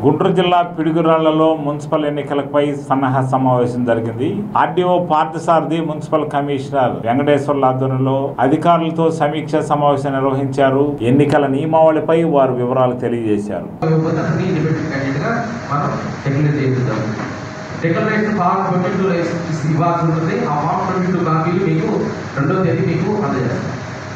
గుంటూరు జిల్లా పిడుగురాళ్లలో మున్సిపల్ ఎన్నికలపై సన్నాహ సమావేశం జరిగింది ఆర్డీఓ పార్థసారథి మున్సిపల్ కమిషనర్ వెంకటేశ్వర్ల ఆధ్వర్యంలో అధికారులతో సమీక్ష సమావేశం నిర్వహించారు ఎన్నికల నియమావళిపై వారు వివరాలు తెలియజేశారు ఇవ్వకపోతే అతన్ని ఇండిపెండెంట్ క్యాండిడేట్గా మనం డిక్లేర్ చేద్దాం డిక్లరేషన్ ఫామ్ ట్వంటీ టూ ఇవ్వాల్సి ఉంటుంది ఆ ఫామ్ ట్వంటీ టూ కాపీలు మీకు రెండో తేదీ మీకు అందజేస్తాం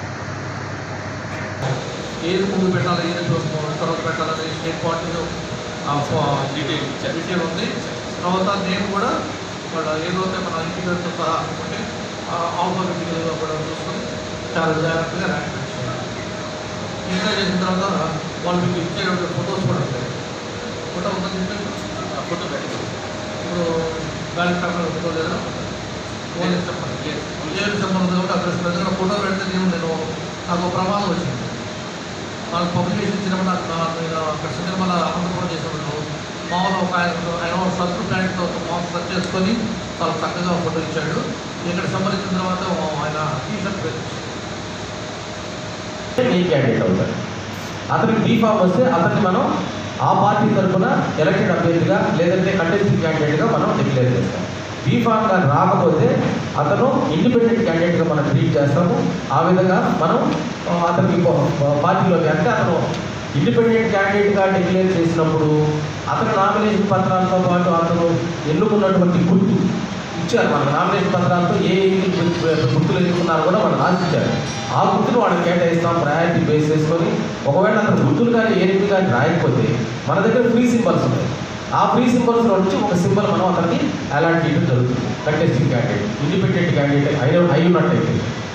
ఏది ముందు పెట్టాలి ఏది తర్వాత పెట్టాలని స్టేట్ పార్టీలో డీటెయిల్ ఇచ్చారు డీటెయిల్ ఉంది తర్వాత నేను కూడా వాళ్ళ ఏదైతే మన ఇంటిగ్రేట్తో సహా అనుకుంటే ఆల్ఫాబెటికల్గా కూడా చూసుకొని చాలా జాగ్రత్తగా ర్యాంక్ పెట్టుకున్నాను ఇంకా చేసిన తర్వాత వాళ్ళు మీకు ఇచ్చే ఫొటోస్ కూడా ఉంటాయి ఫోటో ఉందని ఆ ఫోటో పెట్టారు ఇప్పుడు బ్యాంక్ పేపర్ ఫోటో లేదా ఫోన్ చెప్పండి ఏడు సంబంధం కాబట్టి అడ్రస్ దగ్గర ఫోటో పెడితే నేను నేను నాకు ఒక ప్రమాదం వచ్చింది వాళ్ళకి పబ్లికేషన్ ఇచ్చినప్పుడు నాకు నా- నేను అక్కడ సినిమాల అనంతపురం చేసినప్పుడు మామూలు ఒక ఆయన ఆయన సర్కిల్ ప్లాంట్తో ఒక మామూలు సెర్చ్ చేసుకొని చాలా చక్కగా ఫోటో ఇచ్చాడు ఇక్కడ సంబంధించిన తర్వాత ఆయన టీ షర్ట్ పెట్టించాడు మెయిన్ క్యాండిడేట్ అవుతాడు అతనికి బీ ఫామ్ వస్తే అతన్ని మనం ఆ పార్టీ తరఫున ఎలక్టెడ్ అభ్యర్థిగా లేదంటే కంటెస్టింగ్ క్యాండిడేట్గా మనం డిక్లేర్ చేస్తాం బీ ఫామ్ గా రాకపోతే అతను ఇండిపెండెంట్ క్యాండిడేట్గా మనం ట్రీట్ చేస్తాము ఆ విధంగా మనం ఆ, అతనికి ప- పార్టీలోకి అంటే అతను ఇండిపెండెంట్ క్యాండిడేట్గా డిక్లేర్ చేసినప్పుడు అతని నామినేషన్ పత్రాలతో పాటు అతను ఎన్నుకున్నటువంటి గుర్తు ఇచ్చారు మనకు నామినేషన్ పత్రాలతో ఏ ఏ గుర్తులు ఎన్నుకున్నారో కూడా మనం రాసిచ్చారు ఆ గుర్తులు వాళ్ళకి కేటాయిస్తాం ప్రయారిటీ బేస్ చేసుకొని ఒకవేళ అతను గుర్తులు కానీ ఏ రీతి కానీ రాయకపోతే మన దగ్గర ఫ్రీ సింబల్స్ ఉన్నాయి ఆ ఫ్రీ సింబల్స్లో నుంచి ఒక సింబల్ మనం అతనికి అలాట్ చేయడం జరుగుతుంది కంటెస్టింగ్ క్యాండిడేట్ ఇండిపెండెంట్ క్యాండిడేట్ అయిన అయి ఉన్నట్టయితే